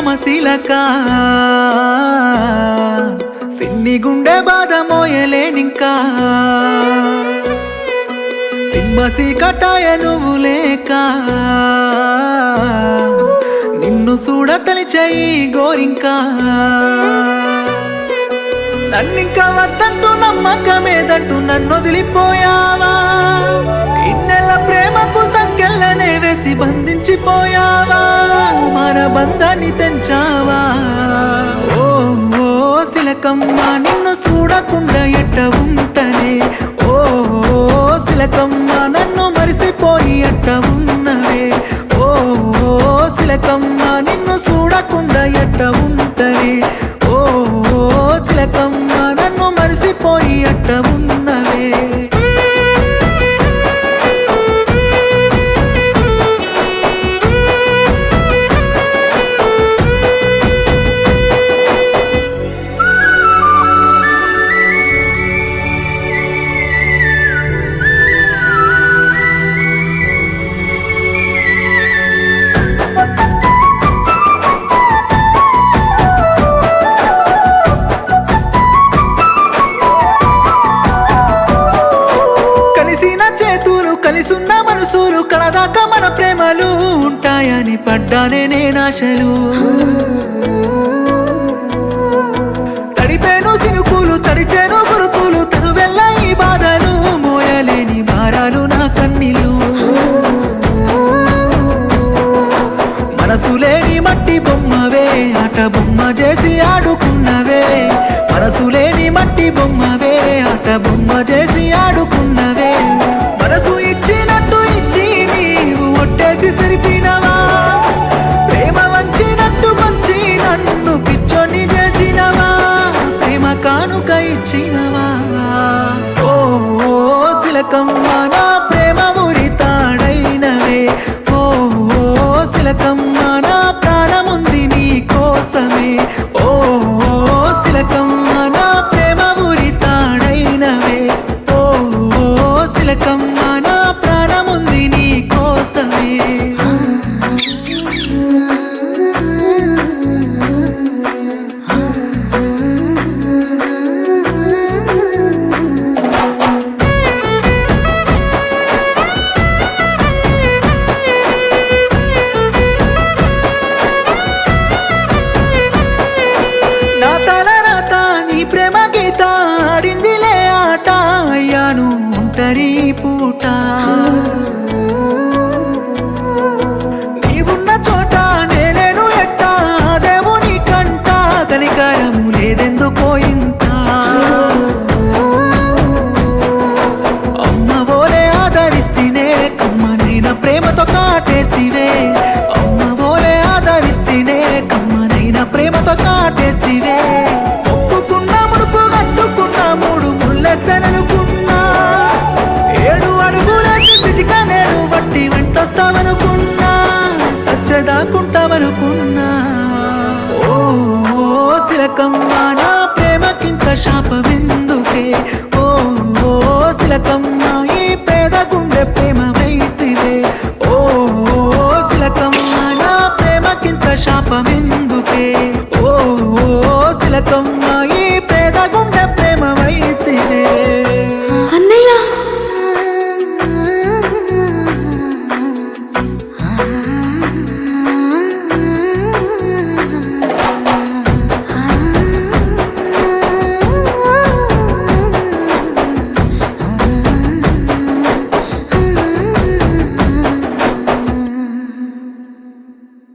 రామశీలక సిన్ని గుండె బాధ మోయలేనింకా సింహసి కటాయ నువ్వు లేక నిన్ను చూడతని చెయ్యి గోరింకా నన్నింకా వద్దంటూ నమ్మకమేదంటూ నన్ను వదిలిపోయావా ఇన్నెల ప్రేమకు సంకెళ్ళనే వేసి బంధించిపోయావా మన బంధాన్ని తెంచావా ఓ ఓ సిలకమ్మ నిన్ను చూడకుండా ఎట్ట ఉంటనే ఓ ఓ సిలకమ్మ నన్ను మరిసిపోయి ఎట్ట ఉన్నవే ఓ ఓ సిలకమ్మ నిన్ను చూడకుండా ఎట్ట ఉంటనే ఓ ఓ చిలకమ్మ నన్ను మరిసిపోయి అట్ట ఉన్నవే కలిసిన చేతులు కలిసున్న మనసులు కడదాకా మన ప్రేమలు ఉంటాయని పడ్డానే నేనాశలు తడిపేను సినుకులు తడిచేను గురుతులు తనువెల్ల ఈ బాధలు మోయలేని భారాలు నా కన్నీలు మనసు లేని మట్టి బొమ్మవే ఆట బొమ్మ చేసి ఆడుకున్నవే మనసు లేని మట్టి బొమ్మవే ఆట బొమ్మ చేసి ఆడుకున్నవే మనసు ఇచ్చినట్టు ఇచ్చి నీవు ఒట్టేసి సరిపినవా ప్రేమ వంచినట్టు వంచి నన్ను పిచ్చోని చేసినవా ప్రేమ కానుక ఇచ్చినవా ఓ ఓ సిలకమ్మ